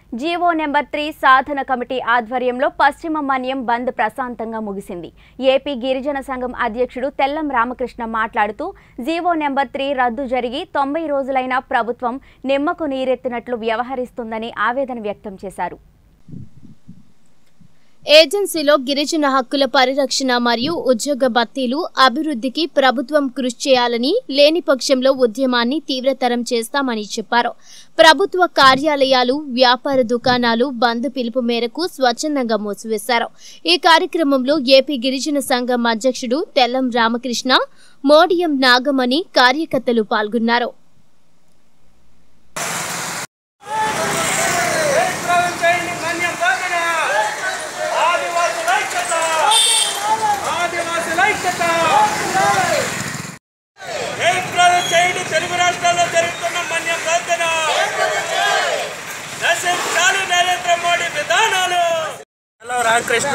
GO number three సాధన committee ఆధ్వర్యంలో పశ్చిమ మన్యం బంద్ ప్రశాంతంగా ముగిసింది ఏపీ గిరిజన సంఘం అధ్యక్షుడు తెల్లం రామకృష్ణ మాట్లాడుతూ జీవో నెంబర్ త్రీ రద్దు జరిగి తొంభై రోజులైన ప్రభుత్వం నిమ్మకు నీరెత్తినట్లు వ్యవహరిస్తుందని ఆవేదన వ్యక్తం చేశారు ఏజెన్సీలో గిరిజన హక్కుల పరిరక్షణ మరియు ఉద్యోగ భర్తీలు అభివృద్ధికి ప్రభుత్వం కృషి చేయాలని లేని పక్షంలో ఉద్యమాన్ని తీవ్రతరం చేస్తామని చెప్పారు ప్రభుత్వ కార్యాలయాలు వ్యాపార దుకాణాలు బంద్ పిలుపు మేరకు స్వచ్ఛందంగా మూసివేశారు ఈ కార్యక్రమంలో ఏపీ గిరిజన సంఘం అధ్యక్షుడు తెల్లం రామకృష్ణ మోడియం నాగమణి కార్యకర్తలు పాల్గొన్నారు జయప్రదం చేయండి మన్యం సాధన ఆదివాసుల ఐక్యత ఆదివాసుల ఐక్యత జయప్రదం చేయండి తెలుగు రాష్ట్రాల్లో జరుగుతున్న మన్యం సాధన నశించాలి నరేంద్ర మోడీ విధానాలు హలో రామకృష్ణ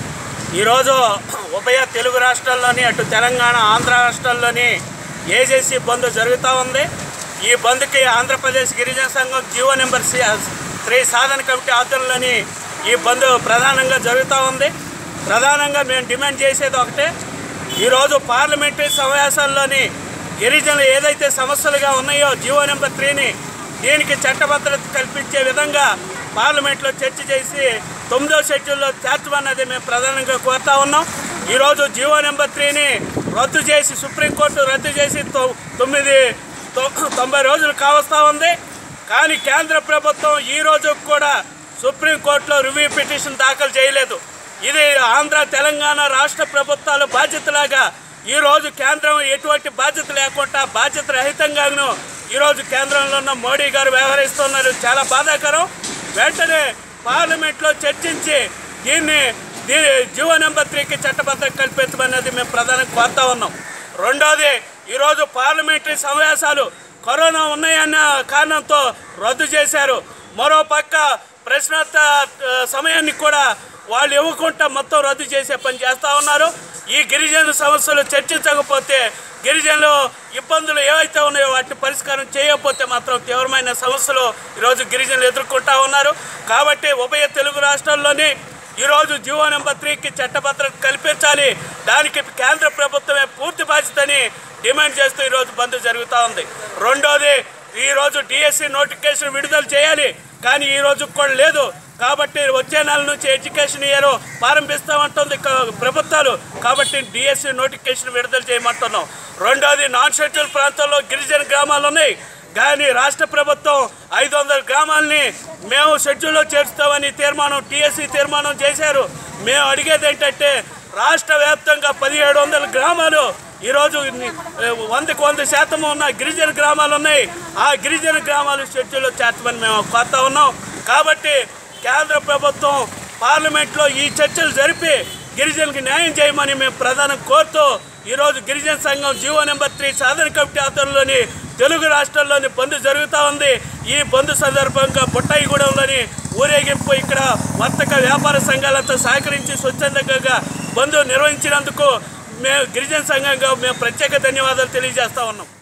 ఈరోజు ఉభయ తెలుగు రాష్ట్రాల్లోని అటు తెలంగాణ ఆంధ్ర రాష్ట్రాల్లోని ఏజెన్సీ బంద్ జరుగుతూ ఉంది ఈ బంద్కి ఆంధ్రప్రదేశ్ గిరిజన సంఘం జీవో నెంబర్ సి త్రీ సాధన కమిటీ ఆధ్వర్యంలోని ఈ బంద్ ప్రధానంగా జరుగుతూ ఉంది ప్రధానంగా మేము డిమాండ్ చేసేది ఒకటే ఈరోజు పార్లమెంటరీ సమావేశాల్లోని గిరిజనులు ఏదైతే సమస్యలుగా ఉన్నాయో జీవో నెంబర్ త్రీని దీనికి చట్టభద్రత కల్పించే విధంగా పార్లమెంట్లో చర్చ చేసి తొమ్మిదో షెడ్యూల్లో చేర్చమన్నది మేము ప్రధానంగా కోరుతా ఉన్నాం ఈరోజు జీవో నెంబర్ త్రీని రద్దు చేసి సుప్రీంకోర్టు రద్దు చేసి తొ- తొమ్మిది తొ- తొంభై రోజులు కావస్తా ఉంది కానీ కేంద్ర ప్రభుత్వం ఈ రోజు కూడా సుప్రీంకోర్టులో రివ్యూ పిటిషన్ దాఖలు చేయలేదు ఇది ఆంధ్ర తెలంగాణ రాష్ట్ర ప్రభుత్వాల బాధ్యతలాగా ఈ రోజు కేంద్రం ఎటువంటి బాధ్యత లేకుండా బాధ్యత రహితంగాను ఈరోజు కేంద్రంలో ఉన్న మోడీ గారు వ్యవహరిస్తున్నారు చాలా బాధాకరం వెంటనే పార్లమెంట్లో చర్చించి దీన్ని దీని జీవో నెంబర్ త్రీకి చట్టబద్ధత కల్పించమనేది మేము ప్రధానంగా కోరుతా ఉన్నాం రెండోది ఈరోజు పార్లమెంటరీ సమావేశాలు కరోనా ఉన్నాయన్న కారణంతో రద్దు చేశారు మరో పక్క ప్రశ్నోత్తర ఆ, సమయాన్ని కూడా వాళ్ళు ఇవ్వకుండా మొత్తం రద్దు చేసే పని చేస్తూ ఉన్నారు ఈ గిరిజన సమస్యలు చర్చించకపోతే గిరిజనులు ఇబ్బందులు ఏవైతే ఉన్నాయో వాటిని పరిష్కారం చేయకపోతే మాత్రం తీవ్రమైన సమస్యలు ఈరోజు గిరిజనులు ఎదుర్కొంటా ఉన్నారు కాబట్టి ఉభయ తెలుగు రాష్ట్రాల్లోని ఈరోజు జీవో నెంబర్ త్రీకి చట్టభద్రత కల్పించాలి దానికి కేంద్ర ప్రభుత్వమే పూర్తి బాధ్యతని డిమాండ్ చేస్తూ ఈరోజు బంద్ జరుగుతూ ఉంది రెండోది ఈరోజు డిఎస్సి నోటిఫికేషన్ విడుదల చేయాలి కానీ ఈ రోజు కూడా లేదు కాబట్టి వచ్చే నెల నుంచి ఎడ్యుకేషన్ ఇయర్ ప్రారంభిస్తామంటుంది క- ప్రభుత్వాలు కాబట్టి డిఎస్సి నోటిఫికేషన్ విడుదల చేయమంటున్నాం రెండోది నాన్ షెడ్యూల్ ప్రాంతాల్లో గిరిజన గ్రామాలు ఉన్నాయి కానీ రాష్ట్ర ప్రభుత్వం ఐదు వందల గ్రామాలని మేము షెడ్యూల్లో చేర్చుతామని తీర్మానం టీఎస్సీ తీర్మానం చేశారు మేము అడిగేది ఏంటంటే రాష్ట్ర వ్యాప్తంగా పదిహేడు వందల గ్రామాలు ఈరోజు ఇన్ని, ఏ, వందకు వంద శాతం ఉన్న గిరిజన గ్రామాలు ఉన్నాయి ఆ గిరిజన గ్రామాలు షెడ్యూల్లో చేర్చమని మేము కోరుతా ఉన్నాం కాబట్టి కేంద్ర ప్రభుత్వం పార్లమెంట్లో ఈ చర్చలు జరిపి గిరిజనులకు న్యాయం చేయమని మేము ప్రధానం కోరుతూ ఈరోజు గిరిజన సంఘం జీవో నెంబర్ త్రీ సాధన కమిటీ ఆధ్వర్యంలోని తెలుగు రాష్ట్రాల్లోని బంద్ జరుగుతూ ఉంది ఈ బంద్ సందర్భంగా బుట్టాయిగూడెంలోని ఊరేగింపు ఇక్కడ వర్తక వ్యాపార సంఘాలతో సహకరించి స్వచ్ఛందంగా బంద్ నిర్వహించినందుకు మేము గిరిజన సంఘంగా మేము ప్రత్యేక ధన్యవాదాలు తెలియజేస్తా ఉన్నాం